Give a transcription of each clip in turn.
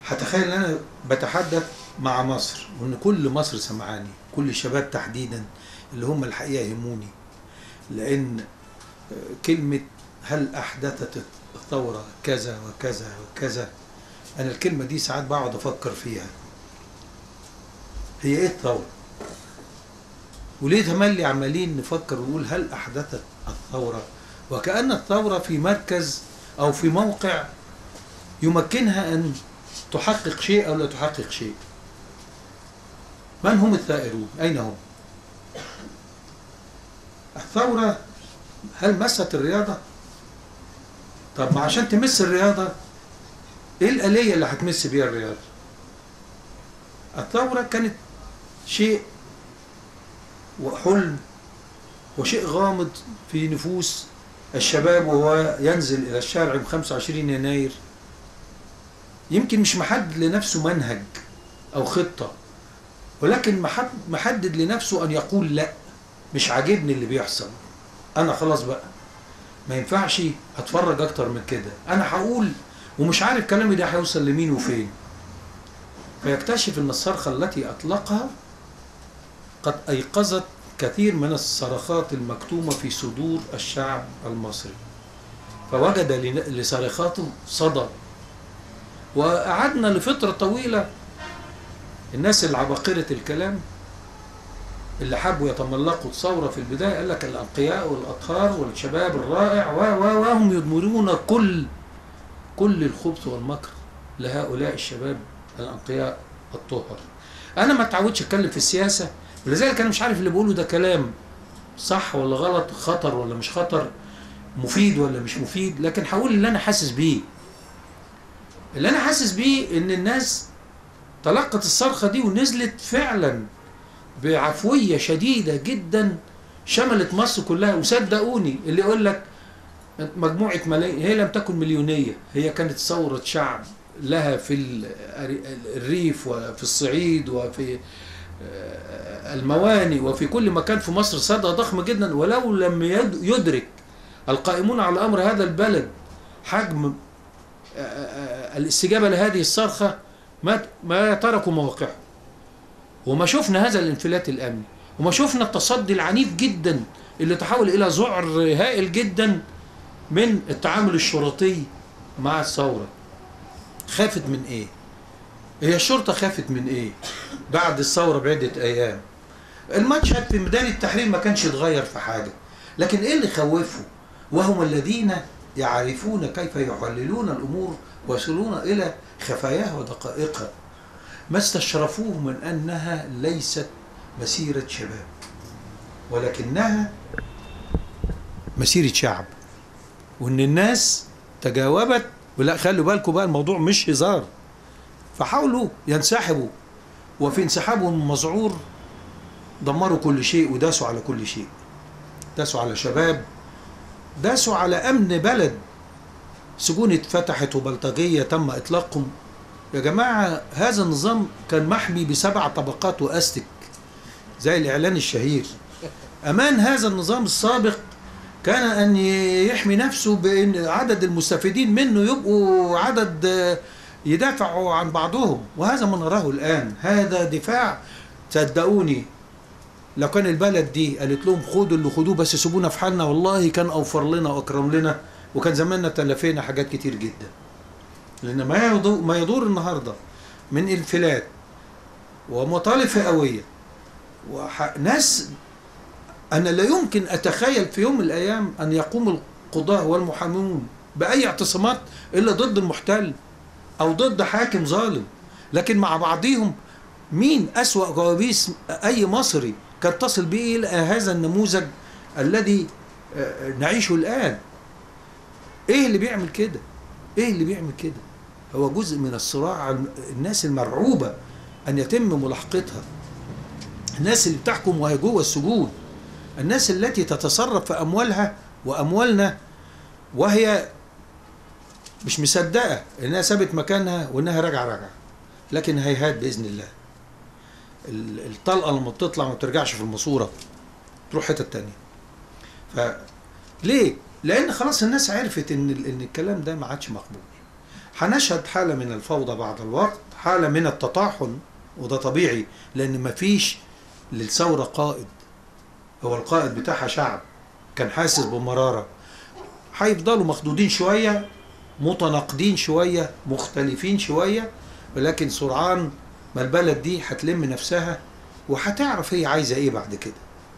هتخيل ان انا بتحدث مع مصر وان كل مصر سمعاني كل الشباب تحديدا اللي هم الحقيقه يهموني لان كلمه هل احدثت الثوره كذا وكذا وكذا انا الكلمه دي ساعات بقعد افكر فيها هي ايه الثوره وليه تملي عمالين نفكر ونقول هل احدثت الثوره وكأن الثورة في مركز أو في موقع يمكنها أن تحقق شيء أو لا تحقق شيء من هم الثائرون أين هم الثورة هل مست الرياضة طب ما عشان تمس الرياضة ايه الآلية اللي هتمس بيها الرياضة الثورة كانت شيء وحلم وشيء غامض في نفوس الشباب وهو ينزل إلى الشارع ب 25 يناير يمكن مش محدد لنفسه منهج أو خطة ولكن محدد لنفسه أن يقول لا مش عاجبني اللي بيحصل أنا خلاص بقى ما ينفعش أتفرج أكتر من كده أنا هقول ومش عارف كلامي ده هيوصل لمين وفين فيكتشف أن الصرخة التي أطلقها قد أيقظت كثير من الصرخات المكتومة في صدور الشعب المصري فوجد لصرخاته صدى وقعدنا لفترة طويلة الناس العباقرة الكلام اللي حبوا يتملقوا الثورة في البداية قال لك الأنقياء والأطهار والشباب الرائع و و وهم يضمرون كل كل الخبث والمكر لهؤلاء الشباب الأنقياء الطهر أنا ما اتعودش أتكلم في السياسة ولذلك انا مش عارف اللي بقوله ده كلام صح ولا غلط خطر ولا مش خطر مفيد ولا مش مفيد لكن هقول اللي انا حاسس بيه اللي انا حاسس بيه ان الناس تلقت الصرخة دي ونزلت فعلا بعفوية شديدة جدا شملت مصر كلها وصدقوني اللي يقول لك مجموعة ملايين هي لم تكن مليونية هي كانت ثورة شعب لها في الريف وفي الصعيد وفي المواني وفي كل مكان في مصر صدى ضخم جدا ولو لم يدرك القائمون على امر هذا البلد حجم الاستجابه لهذه الصرخه ما ما تركوا مواقعهم وما شفنا هذا الانفلات الامني وما شفنا التصدي العنيف جدا اللي تحول الى ذعر هائل جدا من التعامل الشرطي مع الثوره خافت من ايه هي الشرطة خافت من ايه بعد الثورة بعدة ايام المشهد في ميدان التحرير ما كانش اتغير في حاجة لكن ايه اللي خوفه وهم الذين يعرفون كيف يحللون الامور ويصلون الى خفاياها ودقائقها ما استشرفوه من انها ليست مسيرة شباب ولكنها مسيرة شعب وان الناس تجاوبت ولا خلوا بالكم بقى الموضوع مش هزار فحاولوا ينسحبوا وفي انسحابهم المذعور دمروا كل شيء وداسوا على كل شيء داسوا على شباب داسوا على امن بلد سجون اتفتحت وبلطجيه تم اطلاقهم يا جماعه هذا النظام كان محمي بسبع طبقات واستك زي الاعلان الشهير امان هذا النظام السابق كان ان يحمي نفسه بان عدد المستفيدين منه يبقوا عدد يدافعوا عن بعضهم وهذا ما نراه الآن هذا دفاع صدقوني لو كان البلد دي قالت لهم خدوا اللي خدوه بس سيبونا في حالنا والله كان أوفر لنا وأكرم لنا وكان زماننا تلفينا حاجات كتير جدا لأن ما يدور, ما يدور النهاردة من انفلات ومطالب فئوية وناس أنا لا يمكن أتخيل في يوم من الأيام أن يقوم القضاة والمحامون بأي اعتصامات إلا ضد المحتل او ضد حاكم ظالم لكن مع بعضهم مين اسوا كوابيس اي مصري كان تصل به الى هذا النموذج الذي نعيشه الان ايه اللي بيعمل كده ايه اللي بيعمل كده هو جزء من الصراع الناس المرعوبه ان يتم ملاحقتها الناس اللي بتحكم وهي جوه السجون الناس التي تتصرف في اموالها واموالنا وهي مش مصدقه انها سابت مكانها وانها راجعه راجعه لكن هيهات باذن الله الطلقه لما بتطلع ما بترجعش في الماسوره تروح حته تانية ف ليه؟ لان خلاص الناس عرفت ان ان الكلام ده ما عادش مقبول هنشهد حالة من الفوضى بعد الوقت حالة من التطاحن وده طبيعي لأن مفيش للثورة قائد هو القائد بتاعها شعب كان حاسس بمرارة هيفضلوا مخدودين شوية متناقضين شوية مختلفين شوية ولكن سرعان ما البلد دي هتلم نفسها وهتعرف هي عايزة ايه بعد كده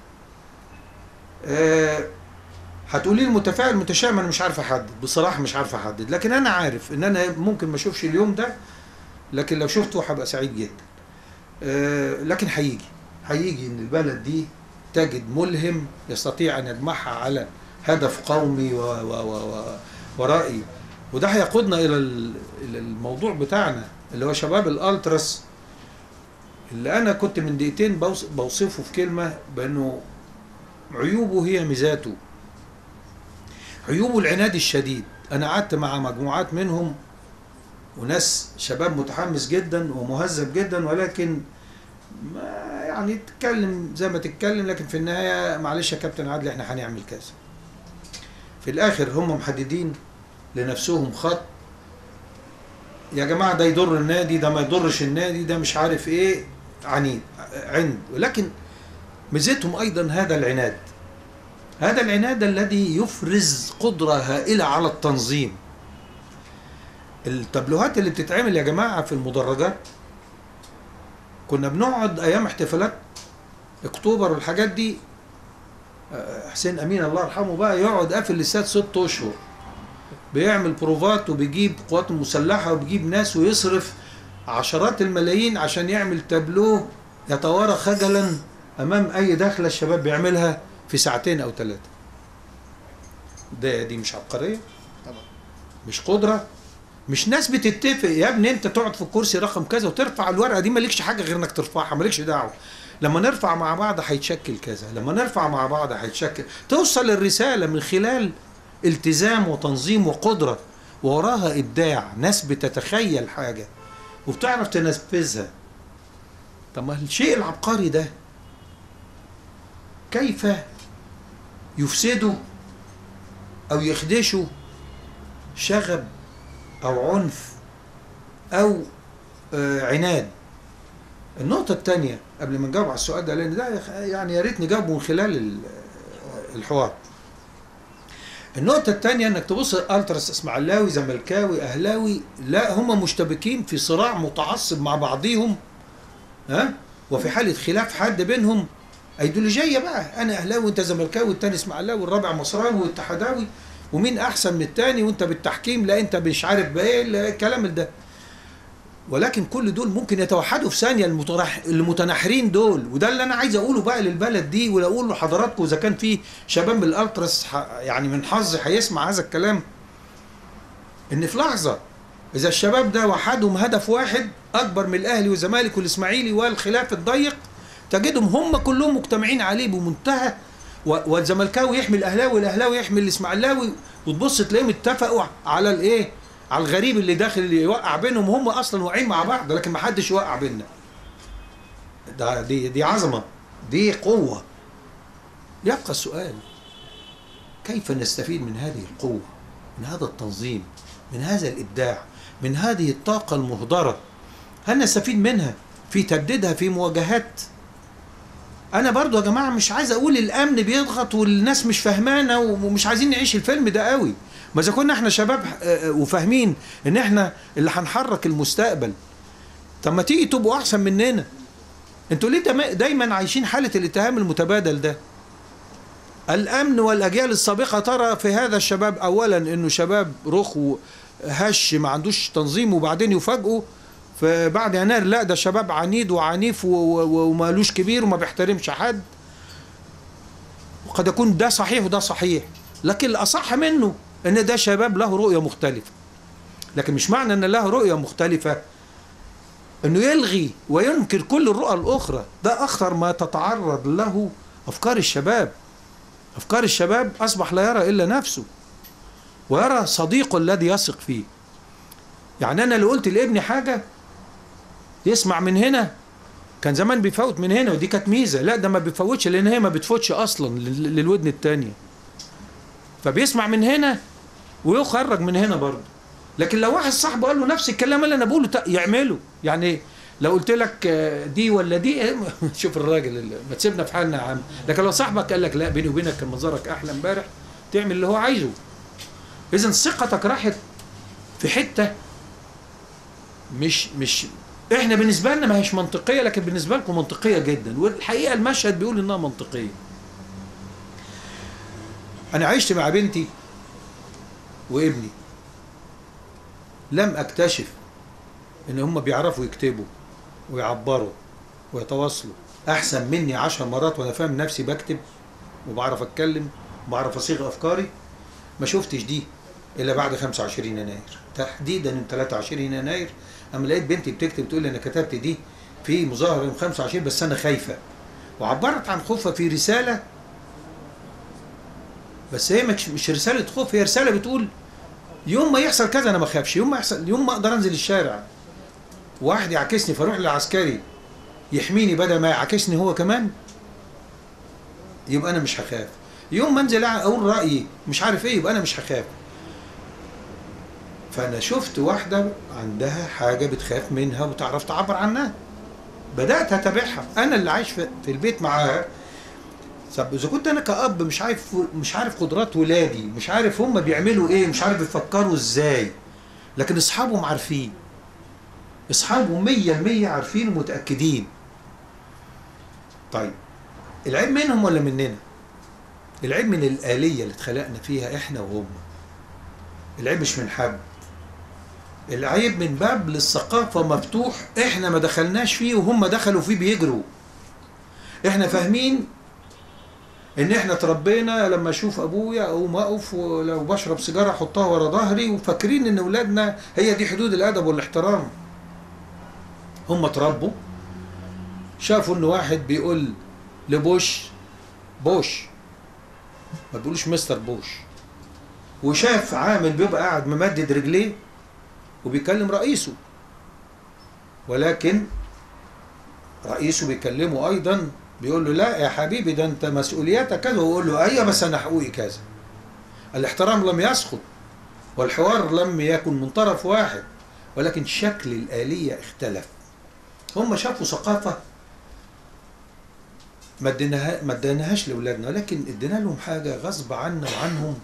أه هتقولي لي متفائل متشائم انا مش عارف احدد بصراحه مش عارف احدد لكن انا عارف ان انا ممكن ما اشوفش اليوم ده لكن لو شفته هبقى سعيد جدا أه لكن هيجي هيجي ان البلد دي تجد ملهم يستطيع ان يجمعها على هدف قومي و و و و ورائي وده هيقودنا الى الى الموضوع بتاعنا اللي هو شباب الالتراس اللي انا كنت من دقيقتين بوصفه في كلمه بانه عيوبه هي ميزاته عيوبه العناد الشديد انا قعدت مع مجموعات منهم وناس شباب متحمس جدا ومهذب جدا ولكن ما يعني تتكلم زي ما تتكلم لكن في النهايه معلش يا كابتن عادل احنا هنعمل كذا في الاخر هم محددين لنفسهم خط يا جماعه ده يضر النادي ده ما يضرش النادي ده مش عارف ايه عنيد عند ولكن ميزتهم ايضا هذا العناد هذا العناد الذي يفرز قدرة هائلة على التنظيم التابلوهات اللي بتتعمل يا جماعة في المدرجات كنا بنقعد أيام احتفالات أكتوبر والحاجات دي حسين أمين الله يرحمه بقى يقعد قافل الاستاد ست أشهر بيعمل بروفات وبيجيب قوات مسلحة وبيجيب ناس ويصرف عشرات الملايين عشان يعمل تابلوه يتوارى خجلا أمام أي دخلة الشباب بيعملها في ساعتين او ثلاثه ده دي مش عبقريه طبعا مش قدره مش ناس بتتفق يا ابني انت تقعد في الكرسي رقم كذا وترفع الورقه دي مالكش حاجه غير انك ترفعها مالكش دعوه لما نرفع مع بعض هيتشكل كذا لما نرفع مع بعض هيتشكل توصل الرساله من خلال التزام وتنظيم وقدره ووراها ابداع ناس بتتخيل حاجه وبتعرف تنفذها طب ما الشيء العبقري ده كيف يفسدوا او يخدشوا شغب او عنف او آه عناد النقطة الثانية قبل ما نجاوب على السؤال ده لأن ده يعني يا ريت نجاوبه من خلال الحوار. النقطة الثانية إنك تبص ألتراس إسماعيلاوي زملكاوي أهلاوي لا هم مشتبكين في صراع متعصب مع بعضهم ها وفي حالة خلاف حد بينهم ايديولوجيه بقى انا اهلاوي وانت زملكاوي والتاني اسماعيلاوي والرابع مصراوي والاتحاداوي ومين احسن من التاني وانت بالتحكيم لا انت مش عارف بايه الكلام ده ولكن كل دول ممكن يتوحدوا في ثانيه المتنح... المتناحرين دول وده اللي انا عايز اقوله بقى للبلد دي واقول لحضراتكم اذا كان في شباب من الالتراس ح... يعني من حظي هيسمع هذا الكلام ان في لحظه اذا الشباب ده وحدهم هدف واحد اكبر من الاهلي والزمالك والاسماعيلي والخلاف الضيق تجدهم هم كلهم مجتمعين عليه بمنتهى والزملكاوي يحمي الاهلاوي والاهلاوي يحمي الاسماعيلاوي وتبص تلاقيهم اتفقوا على الايه على الغريب اللي داخل اللي يوقع بينهم هم اصلا واقعين مع بعض لكن ما حدش يوقع بيننا ده دي دي عظمه دي قوه يبقى السؤال كيف نستفيد من هذه القوه من هذا التنظيم من هذا الابداع من هذه الطاقه المهدره هل نستفيد منها في تجديدها في مواجهات انا برضو يا جماعه مش عايز اقول الامن بيضغط والناس مش فاهمانه ومش عايزين نعيش الفيلم ده قوي ما اذا كنا احنا شباب وفاهمين ان احنا اللي هنحرك المستقبل طب ما تيجي تبقوا احسن مننا انتوا ليه دايما عايشين حاله الاتهام المتبادل ده الامن والاجيال السابقه ترى في هذا الشباب اولا انه شباب رخ هش ما عندوش تنظيم وبعدين يفاجئوا فبعد يناير لا ده شباب عنيد وعنيف ومالوش كبير وما بيحترمش حد وقد يكون ده صحيح وده صحيح لكن الأصح منه ان ده شباب له رؤية مختلفة لكن مش معنى ان له رؤية مختلفة انه يلغي وينكر كل الرؤى الاخرى ده اخطر ما تتعرض له افكار الشباب افكار الشباب اصبح لا يرى الا نفسه ويرى صديقه الذي يثق فيه يعني انا لو قلت لابني حاجه يسمع من هنا كان زمان بيفوت من هنا ودي كانت ميزه لا ده ما بيفوتش لان هي ما بتفوتش اصلا للودن الثانيه فبيسمع من هنا ويخرج من هنا برضه لكن لو واحد صاحبه قال له نفس الكلام اللي انا بقوله ت- يعمله يعني لو قلت لك آه، دي ولا دي إيه، شوف الراجل اللي ما تسيبنا في حالنا يا عم لكن لو صاحبك قال لك لا بيني وبينك كان منظرك احلى امبارح تعمل اللي هو عايزه اذا ثقتك راحت في حته مش مش احنا بالنسبه لنا ما هيش منطقيه لكن بالنسبه لكم منطقيه جدا والحقيقه المشهد بيقول انها منطقيه انا عشت مع بنتي وابني لم اكتشف ان هم بيعرفوا يكتبوا ويعبروا ويتواصلوا احسن مني عشر مرات وانا فاهم نفسي بكتب وبعرف اتكلم وبعرف اصيغ افكاري ما شفتش دي الا بعد 25 يناير تحديدا يوم 23 يناير اما لقيت بنتي بتكتب تقول لي انا كتبت دي في مظاهره يوم 25 بس انا خايفه وعبرت عن خوفها في رساله بس هي مش مش رساله خوف هي رساله بتقول يوم ما يحصل كذا انا ما اخافش يوم ما يحصل يوم ما اقدر انزل الشارع واحد يعكسني فاروح للعسكري يحميني بدل ما يعكسني هو كمان يبقى انا مش هخاف يوم ما انزل اقول رايي مش عارف ايه يبقى انا مش هخاف فانا شفت واحده عندها حاجه بتخاف منها وتعرف تعبر عنها بدات اتابعها انا اللي عايش في في البيت معاها طب اذا كنت انا كاب مش عارف مش عارف قدرات ولادي مش عارف هم بيعملوا ايه مش عارف بيفكروا ازاي لكن اصحابهم عارفين اصحابهم مية المية عارفين ومتاكدين طيب العيب منهم ولا مننا العيب من الآلية اللي اتخلقنا فيها احنا وهم العيب مش من حد العيب من باب للثقافة مفتوح احنا ما دخلناش فيه وهم دخلوا فيه بيجروا احنا فاهمين ان احنا اتربينا لما اشوف ابويا او اقف ولو بشرب سيجاره احطها ورا ظهري وفاكرين ان اولادنا هي دي حدود الادب والاحترام هم اتربوا شافوا ان واحد بيقول لبوش بوش ما بيقولوش مستر بوش وشاف عامل بيبقى قاعد ممدد رجليه وبيكلم رئيسه ولكن رئيسه بيكلمه ايضا بيقول له لا يا حبيبي ده انت مسؤولياتك كذا ويقول له ايوه بس انا حقوقي كذا الاحترام لم يسقط والحوار لم يكن من طرف واحد ولكن شكل الآلية اختلف هم شافوا ثقافة ما اديناها ما اديناهاش لاولادنا ولكن ادينا لهم حاجه غصب عنا وعنهم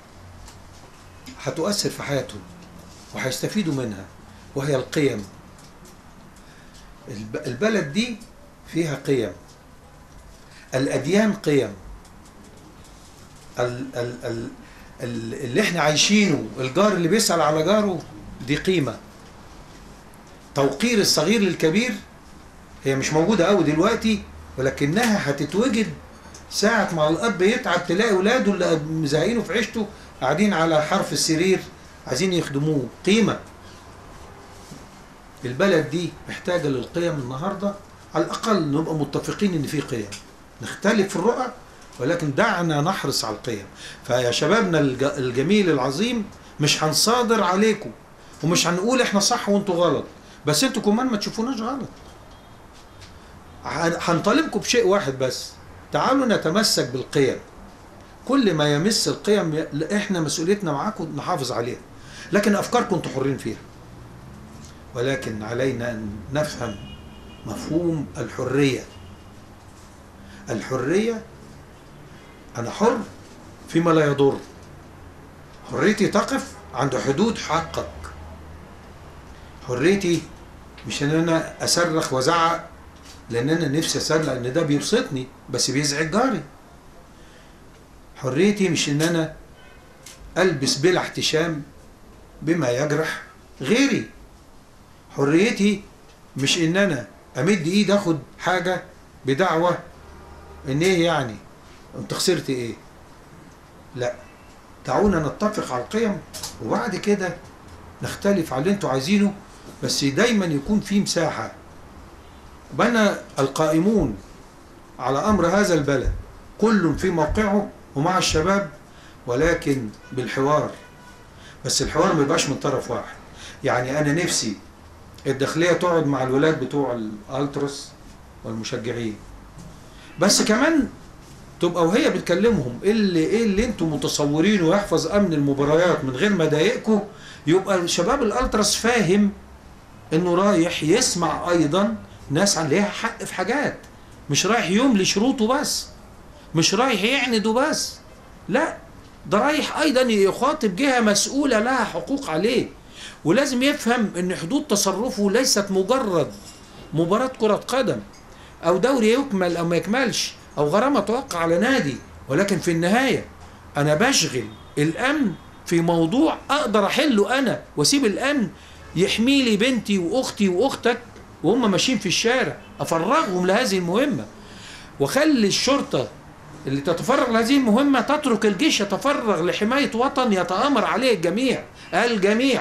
هتؤثر في حياتهم وهيستفيدوا منها وهي القيم الب- البلد دي فيها قيم الاديان قيم ال ال ال ال اللي احنا عايشينه الجار اللي بيسأل على جاره دي قيمه توقير الصغير للكبير هي مش موجوده قوي دلوقتي ولكنها هتتوجد ساعة ما الأب يتعب تلاقي ولاده اللي مزهقينه في عيشته قاعدين على حرف السرير عايزين يخدموه قيمة البلد دي محتاجة للقيم النهاردة على الأقل نبقى متفقين إن في قيم نختلف في الرؤى ولكن دعنا نحرص على القيم فيا شبابنا الج- الجميل العظيم مش هنصادر عليكم ومش هنقول احنا صح وانتوا غلط بس انتوا كمان ما تشوفوناش غلط هن- هنطالبكم بشيء واحد بس تعالوا نتمسك بالقيم كل ما يمس القيم ي- احنا مسؤوليتنا معاكم نحافظ عليها لكن افكاركم انتوا حرين فيها ولكن علينا ان نفهم مفهوم الحريه الحريه انا حر فيما لا يضر حريتي تقف عند حدود حقك حريتي مش ان انا اصرخ وازعق لان انا نفسي اصرخ لان ده بيبسطني بس بيزعج جاري حريتي مش ان انا البس بلا احتشام بما يجرح غيري حريتي مش ان انا امد ايد اخد حاجه بدعوه ان ايه يعني انت خسرت ايه لا دعونا نتفق على القيم وبعد كده نختلف على اللي انتوا عايزينه بس دايما يكون في مساحه بنى القائمون على امر هذا البلد كل في موقعه ومع الشباب ولكن بالحوار بس الحوار ما يبقاش من طرف واحد يعني انا نفسي الداخليه تقعد مع الولاد بتوع الالتراس والمشجعين بس كمان تبقى وهي بتكلمهم ايه اللي ايه اللي انتم متصورينه ويحفظ امن المباريات من غير ما اضايقكم يبقى شباب الالتراس فاهم انه رايح يسمع ايضا ناس عليها حق في حاجات مش رايح يملي شروطه بس مش رايح يعنده بس لا ده رايح ايضا يخاطب جهه مسؤوله لها حقوق عليه ولازم يفهم ان حدود تصرفه ليست مجرد مباراه كره قدم او دوري يكمل او ما يكملش او غرامه توقع على نادي ولكن في النهايه انا بشغل الامن في موضوع اقدر احله انا واسيب الامن يحمي لي بنتي واختي واختك وهم ماشيين في الشارع افرغهم لهذه المهمه وخلي الشرطه اللي تتفرغ لهذه المهمه تترك الجيش يتفرغ لحمايه وطن يتامر عليه الجميع الجميع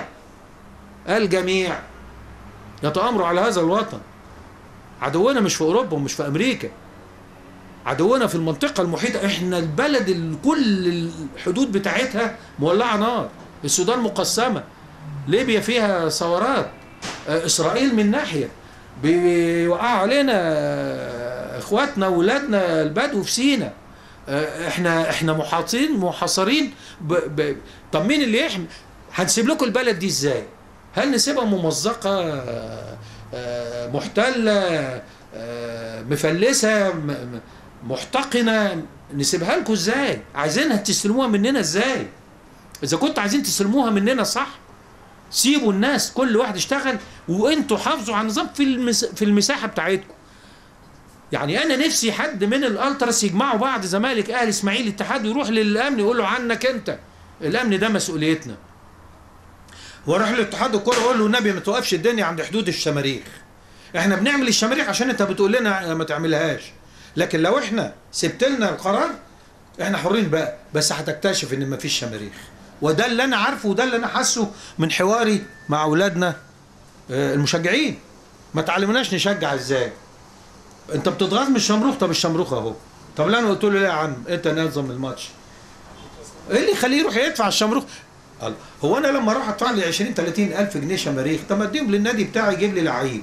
الجميع يتامروا على هذا الوطن عدونا مش في اوروبا ومش في امريكا عدونا في المنطقه المحيطه احنا البلد اللي كل الحدود بتاعتها مولعه نار السودان مقسمه ليبيا فيها ثورات آه، اسرائيل من ناحيه بيوقعوا علينا آه، اخواتنا واولادنا البدو في سينا آه، احنا احنا محاصرين محاصرين ب... ب... طب مين اللي يحمي هنسيب لكم البلد دي ازاي هل نسيبها ممزقه آه، آه، محتله آه، مفلسه م- م- محتقنه نسيبها لكم ازاي عايزينها تستلموها مننا ازاي اذا كنتوا عايزين تستلموها مننا صح سيبوا الناس كل واحد يشتغل وانتوا حافظوا على النظام في المس... في المساحه بتاعتكم يعني انا نفسي حد من الالتراس يجمعوا بعض زمالك اهل اسماعيل الاتحاد ويروح للامن يقول له عنك انت الامن ده مسؤوليتنا واروح لاتحاد الكوره اقول له النبي ما توقفش الدنيا عند حدود الشماريخ احنا بنعمل الشماريخ عشان انت بتقول لنا ما تعملهاش لكن لو احنا سبت لنا القرار احنا حرين بقى بس هتكتشف ان ما فيش شماريخ وده اللي انا عارفه وده اللي انا حاسه من حواري مع اولادنا آه، المشجعين ما تعلمناش نشجع ازاي انت بتضغط من الشمروخ طب الشمروخ اهو طب لا انا قلت له ليه يا عم انت نظم الماتش ايه اللي يخليه يروح يدفع الشمروخ الله. هو انا لما اروح ادفع لي 20 30 الف جنيه شماريخ طب ما اديهم للنادي بتاعي يجيب لي لعيب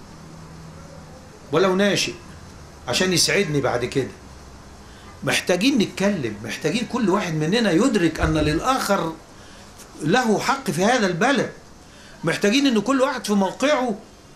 ولو ناشئ عشان يسعدني بعد كده محتاجين نتكلم محتاجين كل واحد مننا يدرك ان للاخر له حق في هذا البلد محتاجين ان كل واحد في موقعه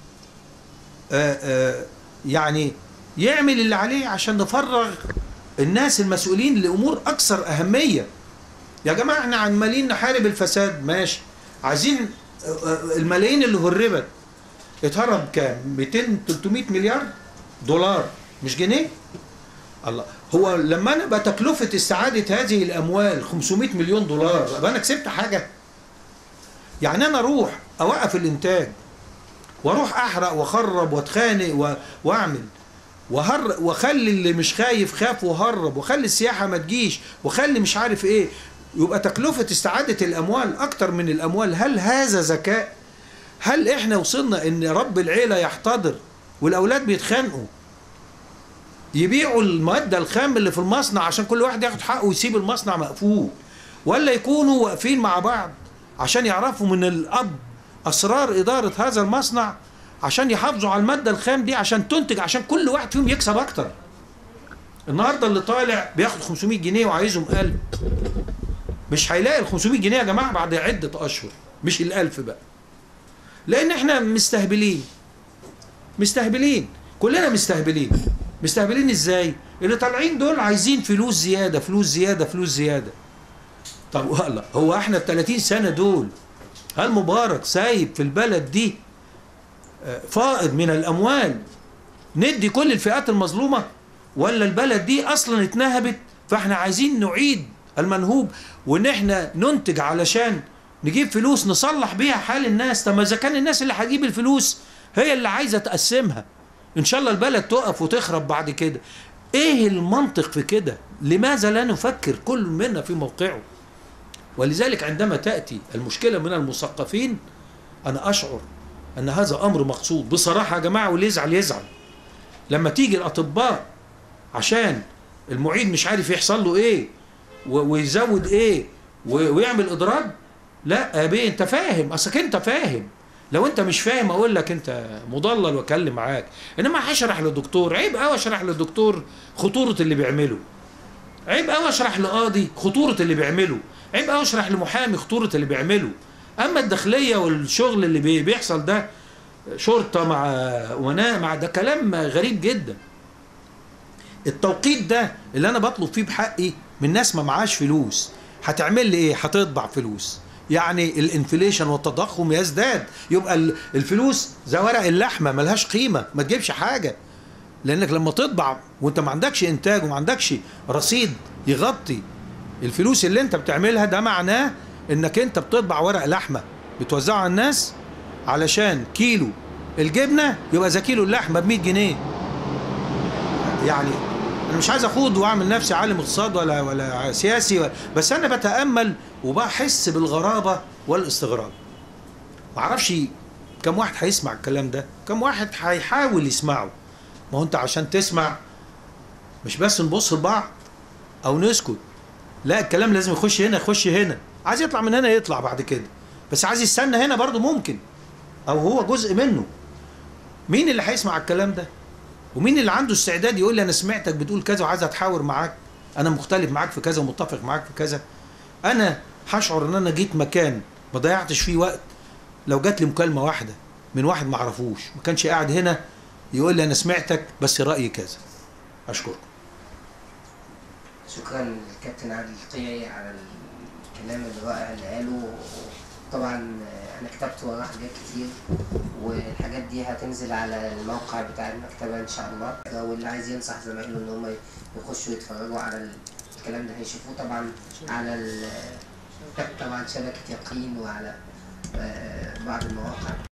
آآ آآ يعني يعمل اللي عليه عشان نفرغ الناس المسؤولين لامور اكثر اهميه يا جماعه احنا عمالين نحارب الفساد ماشي عايزين آه، آه، الملايين اللي هربت اتهرب كام 200 300 مليار دولار مش جنيه الله هو لما انا بقى تكلفه استعاده هذه الاموال 500 مليون دولار يبقى انا كسبت حاجه يعني انا اروح اوقف الانتاج واروح احرق واخرب واتخانق و- واعمل وهر واخلي اللي مش خايف خاف وهرب واخلي السياحه ما تجيش واخلي مش عارف ايه يبقى تكلفه استعاده الاموال اكتر من الاموال هل هذا ذكاء هل احنا وصلنا ان رب العيله يحتضر والاولاد بيتخانقوا يبيعوا الماده الخام اللي في المصنع عشان كل واحد ياخد حقه ويسيب المصنع مقفول ولا يكونوا واقفين مع بعض عشان يعرفوا من الاب اسرار اداره هذا المصنع عشان يحافظوا على الماده الخام دي عشان تنتج عشان كل واحد فيهم يكسب اكتر النهارده اللي طالع بياخد 500 جنيه وعايزهم 1000 مش هيلاقي ال 500 جنيه يا جماعه بعد عده اشهر مش ال 1000 بقى لان احنا مستهبلين مستهبلين كلنا مستهبلين مستهبلين ازاي اللي طالعين دول عايزين فلوس زياده فلوس زياده فلوس زياده طب والله هو احنا ال 30 سنه دول هل مبارك سايب في البلد دي آه، فائض من الاموال ندي كل الفئات المظلومه ولا البلد دي اصلا اتنهبت فاحنا عايزين نعيد المنهوب وان احنا ننتج علشان نجيب فلوس نصلح بيها حال الناس طب ما اذا كان الناس اللي هتجيب الفلوس هي اللي عايزه تقسمها ان شاء الله البلد تقف وتخرب بعد كده ايه المنطق في كده لماذا لا نفكر كل منا في موقعه ولذلك عندما تاتي المشكله من المثقفين انا اشعر ان هذا امر مقصود بصراحه يا جماعه واللي يزعل يزعل لما تيجي الاطباء عشان المعيد مش عارف يحصل له ايه و- ويزود ايه و- ويعمل اضراب لا يا بيه انت فاهم اصلك انت فاهم لو انت مش فاهم اقول لك انت مضلل واكلم معاك انما هشرح للدكتور عيب قوي اشرح للدكتور خطوره اللي بيعمله عيب قوي اشرح لقاضي خطوره اللي بيعمله عيب قوي اشرح لمحامي خطوره اللي بيعمله اما الداخليه والشغل اللي بي- بيحصل ده شرطه مع وناء مع ده كلام غريب جدا التوقيت ده اللي انا بطلب فيه بحقي من ناس ما معاش فلوس هتعمل لي ايه هتطبع فلوس يعني الانفليشن والتضخم يزداد يبقى ال- الفلوس زي ورق اللحمه ملهاش قيمه ما تجيبش حاجه لانك لما تطبع وانت ما عندكش انتاج وما عندكش رصيد يغطي الفلوس اللي انت بتعملها ده معناه انك انت بتطبع ورق لحمه بتوزعه على الناس علشان كيلو الجبنه يبقى زي كيلو اللحمه ب 100 جنيه يعني انا مش عايز اخوض واعمل نفسي عالم اقتصاد ولا ولا سياسي ولا بس انا بتامل وبحس بالغرابه والاستغراب ما اعرفش كم واحد هيسمع الكلام ده كم واحد هيحاول يسمعه ما هو انت عشان تسمع مش بس نبص لبعض او نسكت لا الكلام لازم يخش هنا يخش هنا عايز يطلع من هنا يطلع بعد كده بس عايز يستنى هنا برضه ممكن او هو جزء منه مين اللي هيسمع الكلام ده ومين اللي عنده استعداد يقول لي انا سمعتك بتقول كذا وعايز اتحاور معاك انا مختلف معاك في كذا ومتفق معاك في كذا انا هشعر ان انا جيت مكان ما ضيعتش فيه وقت لو جات لي مكالمه واحده من واحد ما اعرفوش ما كانش قاعد هنا يقول لي انا سمعتك بس رايي كذا اشكرك شكرا للكابتن عادل القيعي على الكلام الرائع اللي قاله طبعا انا كتبت وراه حاجات كتير والحاجات دي هتنزل على الموقع بتاع المكتبة ان شاء الله واللي عايز ينصح زمايله ان هم يخشوا يتفرجوا على الكلام ده هيشوفوه طبعا على ال- طبعا شبكة يقين وعلى آه، بعض المواقع